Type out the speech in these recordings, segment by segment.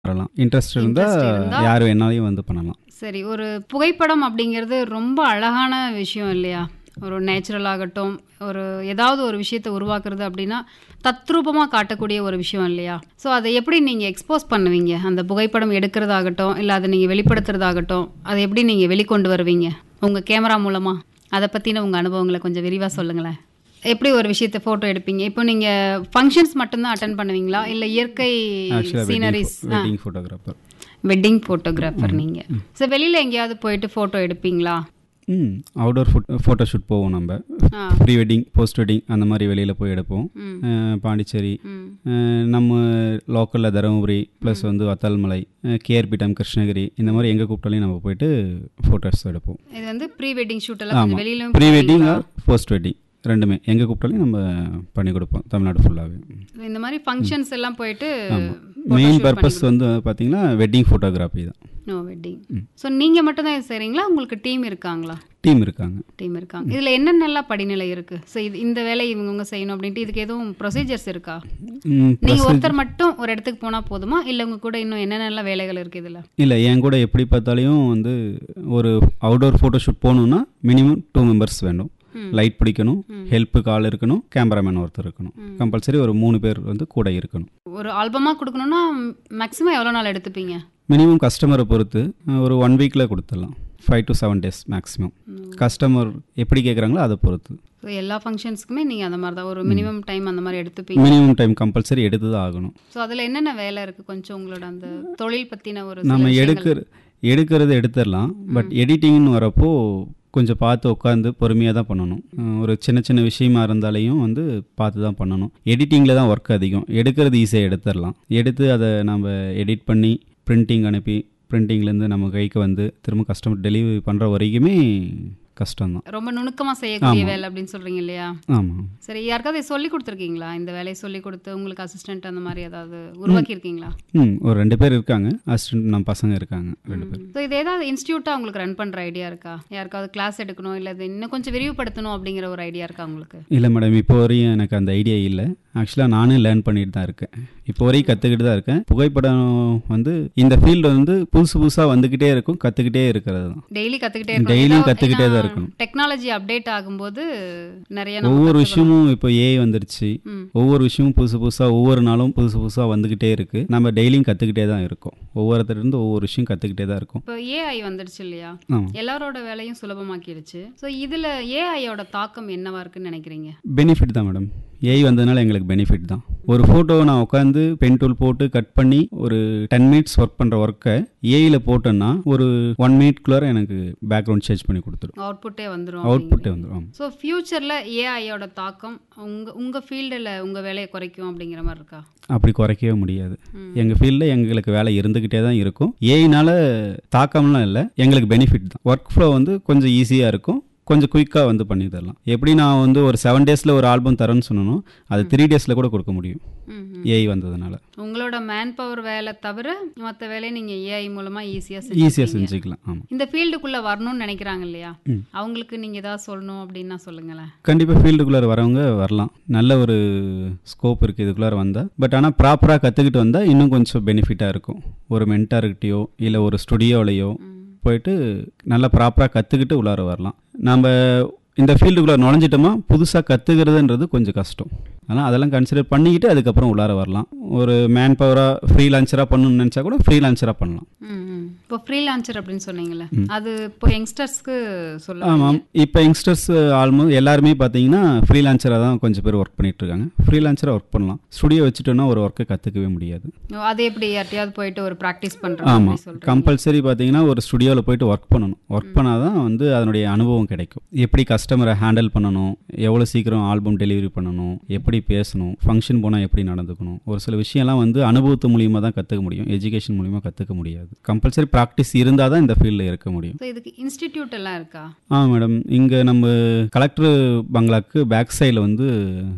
வரலாம் இன்ட்ரெஸ்ட் இருந்தால் Interest இருந்தா- யார் வேணாலையும் வந்து பண்ணலாம் சரி ஒரு புகைப்படம் அப்படிங்கிறது ரொம்ப அழகான விஷயம் இல்லையா ஒரு நேச்சுரல் ஆகட்டும் ஒரு ஏதாவது ஒரு விஷயத்தை உருவாக்குறது அப்படின்னா தத்ரூபமாக காட்டக்கூடிய ஒரு விஷயம் இல்லையா ஸோ அதை எப்படி நீங்கள் எக்ஸ்போஸ் பண்ணுவீங்க அந்த புகைப்படம் எடுக்கிறதாகட்டும் இல்லை அதை நீங்கள் வெளிப்படுத்துறதாகட்டும் அதை எப்படி நீங்கள் வெளிக்கொண்டு வருவீங்க உங்கள் கேமரா மூலமாக அதை பற்றின உங்கள் அனுபவங்களை கொஞ்சம் விரிவாக சொல்லுங்களேன் எப்படி ஒரு விஷயத்தை ஃபோட்டோ எடுப்பீங்க இப்போ நீங்கள் ஃபங்க்ஷன்ஸ் மட்டும்தான் அட்டன் பண்ணுவீங்களா இல்லை இயற்கை ஆக்சுவலாக sceneries wedding photographer wedding photographer நீங்கள் ஸோ வெளியில் எங்கேயாவது போயிட்டு ஃபோட்டோ எடுப்பீங்களா ம் அவுடோர் ஃபோட் ஃபோட்டோ ஷூட் போவோம் நம்ம ஆ ப்ரீ வெட்டிங் போஸ்ட் வெட்டிங் அந்த மாதிரி வெளியில் போய் எடுப்போம் ம். அஹ் பாண்டிச்சேரி ம் அஹ் நம்ம லோக்கலில் தருமபுரி ப்ளஸ் வந்து வத்தால்மலை கேஆர்பி டம் கிருஷ்ணகிரி இந்த மாதிரி எங்கே கூப்பிட்டாலையும் நம்ம போயிட்டு ஃபோட்டோஸ் எடுப்போம் இது வந்து ப்ரீ வெட்டிங் ஷூட் எல்லாம் கொஞ்சம் ஆமாம் வெளியிலும் pre wedding or post wedding ரெண்டுமே எங்கே கூப்பிட்டாலையும் நம்ம பண்ணி கொடுப்போம் தமிழ்நாடு ஃபுல்லாகவே இந்த மாதிரி ஃபங்க்ஷன்ஸ் எல்லாம் போயிட்டு மெயின் பர்பஸ் வந்து பார்த்தீங்கன்னா வெட்டிங் ஃபோட்டோகிராஃபி தான் நோ வெட்டிங் ஸோ நீங்கள் மட்டும் தான் இது செய்கிறீங்களா உங்களுக்கு டீம் இருக்காங்களா டீம் இருக்காங்க டீம் இருக்காங்க இதில் என்னென்னலாம் படிநிலை இருக்கு ஸோ இது இந்த வேலை இவங்கவுங்க செய்யணும் அப்படின்ட்டு இதுக்கு எதுவும் ப்ரொசீஜர்ஸ் இருக்கா ம், நீங்கள் ஒருத்தர் மட்டும் ஒரு இடத்துக்கு போனால் போதுமா இல்லை உங்க கூட இன்னும் என்னென்னலாம் வேலைகள் இருக்குது இதில் இல்லை என் கூட எப்படி பார்த்தாலையும் வந்து ஒரு அவுடோர் ஃபோட்டோ ஷூட் போகணுன்னா மினிமம் டூ மெம்பர்ஸ் வேணும் லைட் பிடிக்கணும் ஹெல்ப்புக்கு ஆள் இருக்கணும் கேமராமேன் ஒருத்தர் இருக்கணும் கம்பல்சரி ஒரு மூணு பேர் வந்து கூட இருக்கணும் ஒரு ஆல்பமாக கொடுக்கணும்னா மேக்ஸிமம் எவ்வளோ நாள் எடுத்துப்பீங்க மினிமம் கஸ்டமரை பொறுத்து அஹ், ஒரு ஒன் வீக்கில் கொடுத்துடலாம் five to seven days maximum customer எப்படி கேட்குறாங்களோ அதை பொறுத்து ஸோ எல்லா ஃபங்க்ஷன்ஸ்க்குமே நீங்கள் அந்த மாதிரி தான் ஒரு மினிமம் டைம் அந்த மாதிரி எடுத்துப்பீங்க மினிமம் டைம் கம்பல்சரி எடுத்து தான் ஆகணும் ஸோ அதில் என்னென்ன வேலை இருக்குது கொஞ்சம் உங்களோட அந்த தொழில் பற்றின ஒரு சில நம்ம விஷயங்கள். எடுக்கிற எடுக்கிறது எடுத்துடலாம் பட் எடிட்டிங்னு வரப்போ கொஞ்சம் பார்த்து உட்காந்து பொறுமையாக தான் பண்ணணும் அஹ் ஒரு சின்ன சின்ன விஷயமா இருந்தாலையும் வந்து பார்த்து தான் பண்ணணும் எடிட்டிங்கில் தான் ஒர்க் அதிகம் எடுக்கிறது ஈஸியாக எடுத்துடலாம் எடுத்து அதை நம்ம எடிட் பண்ணி பிரிண்டிங் அனுப்பி பிரிண்டிங்லேருந்து நம்ம கைக்கு வந்து திரும்ப கஸ்டமர் டெலிவரி பண்ணுற வரைக்குமே கஷ்டம்தான் ரொம்ப நுணுக்கமாக செய்யக்கூடிய வேலை அப்படின்னு சொல்கிறீங்க இல்லையா ஆமாம் சரி யாருக்காவது சொல்லி கொடுத்துருக்கீங்களா இந்த வேலையை சொல்லி கொடுத்து உங்களுக்கு அசிஸ்டன்ட் அந்த மாதிரி ஏதாவது உருவாக்கியிருக்கீங்களா ம் ஒரு ரெண்டு பேர் இருக்காங்க அசிஸ்டன்ட் நம்ம பசங்க இருக்காங்க ரெண்டு பேர் ஸோ இது ஏதாவது இன்ஸ்டியூட்டாக உங்களுக்கு ரன் பண்ணுற ஐடியா இருக்கா யாருக்காவது கிளாஸ் எடுக்கணும் இல்லை இது இன்னும் கொஞ்சம் விரிவுபடுத்தணும் அப்படிங்கிற ஒரு ஐடியா இருக்கா உங்களுக்கு இல்லை மேடம் இப்போ வரையும் எனக்கு அந்த ஐடியா இல்லை ஆக்சுவலாக நானும் லேர்ன் பண்ணிட்டு தான் இருக்கேன் இப்போ வரையும் கற்றுக்கிட்டு தான் இருக்கேன் புகைப்படம் வந்து இந்த ஃபீல்டு வந்து புதுசு புதுசாக வந்துக்கிட்டே இருக்கும் கற்றுக்கிட்டே இருக்கிறது தான் டெய்லி கற்றுக்கிட்டே Daily கத்துக்கிட்டே தான் இருக்கணும். டெக்னாலஜி அப்டேட் ஆகும்போது நிறைய நம்ம ஒவ்வொரு விஷயமும் இப்போ ஏஐ வந்துருச்சு ம். ஒவ்வொரு விஷயமும் புதுசு புதுசாக ஒவ்வொரு நாளும் புதுசு புதுசாக வந்துக்கிட்டே இருக்குது நம்ம டெய்லியும் கற்றுக்கிட்டே தான் இருக்கோம் ஒவ்வொருத்தருந்து ஒவ்வொரு விஷயம் கற்றுக்கிட்டே தான் இருக்கும் இப்போ ஏஐ வந்துடுச்சு இல்லையா ஆமாம் எல்லாரோட வேலையும் சுலபமாக்கிடுச்சு ஸோ இதில் ஏஐயோட தாக்கம் என்னவா இருக்குன்னு நினைக்கிறீங்க பெனிஃபிட் தான் மேடம் ஏஐ வந்ததுனால எங்களுக்கு பெனிஃபிட் தான் ஒரு ஃபோட்டோவை நான் உட்காந்து பென் டூல் போட்டு கட் பண்ணி ஒரு டென் மினிட்ஸ் ஒர்க் பண்ணுற ஒர்க்கை ஏஐயில் போட்டேன்னா ஒரு ஒன் மினிட்குள்ளார எனக்கு பேக்ரவுண்ட் சேஞ்ச் பண்ணி கொடுத்துரும் அவுட்புட்டே வந்துடும் அவுட்புட்டே வந்துடும் ஸோ ஃப்யூச்சரில் ஏஐயோட தாக்கம் உங்கள் உங்கள் ஃபீல்டில் உங்கள் வேலையை குறைக்கும் அப்படிங்கிற மாதிரி இருக்கா அப்படி குறைக்கவே முடியாது எங்கள் ஃபீல்டில் எங்களுக்கு வேலை இருந்துக்கிட்டே தான் இருக்கும் ஏஐனால தாக்கம்லாம் இல்லை எங்களுக்கு பெனிஃபிட் தான் ஒர்க் ஃப்ளோ வந்து கொஞ்சம் ஈஸியாக இருக்கும் கொஞ்சம் குயிக்காக வந்து பண்ணி தரலாம் எப்படி நான் வந்து ஒரு செவன் டேஸில் ஒரு ஆல்பம் தரேன்னு சொன்னனோ அது த்ரீ டேஸில் கூட கொடுக்க முடியும் ம் ஏஐ வந்ததுனால உங்களோட மேன் பவர் வேலை தவிர மற்ற வேலையை நீங்கள் ஏஐ மூலமாக ஈஸியாக ஈஸியாக செஞ்சுக்கலாம் ஆமாம் இந்த ஃபீல்டுக்குள்ளே வரணும்னு நினைக்கிறாங்க இல்லையா அவங்களுக்கு நீங்கள் ஏதாவது சொல்லணும் அப்படின்னா சொல்லுங்களேன் கண்டிப்பாக ஃபீல்டுக்குள்ளார வரவங்க வரலாம் நல்ல ஒரு ஸ்கோப் இருக்குது இதுக்குள்ளார வந்தால் பட் ஆனால் ப்ராப்பராக கற்றுக்கிட்டு வந்தால் இன்னும் கொஞ்சம் பெனிஃபிட்டாக இருக்கும் ஒரு மென்டார்கிட்டயோ இல்லை ஒரு ஸ்டுடியோலையோ போயிட்டு நல்லா ப்ராப்பராக கற்றுக்கிட்டு உள்ளார வரலாம் நம்ம இந்த ஃபீல்டுக்குள்ளே நுழைஞ்சிட்டோமா புதுசாக கற்றுக்கிறதுன்றது கொஞ்சம் கஷ்டம் அதனால் அதெல்லாம் கன்சிடர் பண்ணிக்கிட்டு அதுக்கப்புறம் உள்ளார வரலாம் ஒரு மேன் பவராக ஃப்ரீ லான்ச்சராக பண்ணணும்னு நினச்சா கூட ஃப்ரீ லான்ச்சராக பண்ணலாம் ம் ம். இப்போ ஃப்ரீலான்சர் அப்படின்னு சொன்னீங்கல்ல அது இப்போ யங்ஸ்டர்ஸ்க்கு சொல்ல ஆமாம் இப்போ யங்ஸ்டர்ஸ் ஆல்மோஸ்ட் எல்லாருமே பார்த்தீங்கன்னா ஃப்ரீலான்சராக தான் கொஞ்சம் பேர் ஒர்க் பண்ணிட்டு இருக்காங்க ஃப்ரீலான்சராக ஒர்க் பண்ணலாம் ஸ்டுடியோ வச்சுட்டோன்னா ஒரு ஒர்க்கை கற்றுக்கவே முடியாது அது எப்படி யார்ட்டையாவது போயிட்டு ஒரு ப்ராக்டிஸ் பண்ணுற ஆமாம் மாதிரி சொல்கிறேன் கம்பல்சரி பார்த்தீங்கன்னா ஒரு ஸ்டுடியோவில் போயிட்டு ஒர்க் பண்ணணும் ஒர்க் பண்ணால் தான் வந்து அதனுடைய அனுபவம் கிடைக்கும் எப்படி கஸ்டமரை ஹேண்டில் பண்ணணும் எவ்வளோ சீக்கிரம் ஆல்பம் டெலிவரி பண்ணணும் எப்படி பேசணும் ஃபங்க்ஷன் போனால் எப்படி நடந்துக்கணும் ஒரு சில விஷயம்லாம் வந்து அனுபவத்து மூலியமாக தான் கற்றுக்க முடியும் எஜுகேஷன் மூலியமாக கற்றுக்க முடியாது கம்பல்சரி ப்ராக்டிஸ் இருந்தால் தான் இந்த ஃபீல்டில் இருக்க முடியும் ஸோ இதுக்கு இன்ஸ்டிடியூட் எல்லாம் இருக்கா ஆ மேடம் இங்கே நம்ம கலெக்டர் பங்களாக்கு பேக் சைடில் வந்து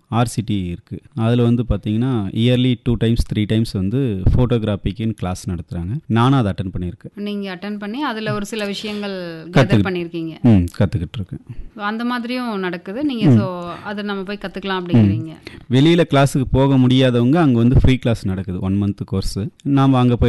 ஆர்சிடி இருக்குது அதில் வந்து பார்த்தீங்கன்னா yearly two times three times வந்து ஃபோட்டோகிராஃபிக்குன்னு கிளாஸ் நடத்துகிறாங்க நானும் அதை அட்டன் பண்ணியிருக்கேன் நீங்கள் அட்டன் பண்ணி அதில் ஒரு சில விஷயங்கள் கத்துக்கிட்டு- கெதர் பண்ணியிருக்கீங்க ம் கற்றுக்கிட்டு இருக்கேன் So, அந்த மாதிரியும் நடக்குது நீங்கள் ஸோ அதை நம்ம போய் கற்றுக்கலாம் அப்படிங்கிறீங்க வெளியில் கிளாஸுக்கு போக முடியாதவங்க அங்கே வந்து ஃப்ரீ கிளாஸ் நடக்குது ஒன் மந்த் கோர்ஸு நாம் அங்கே போய்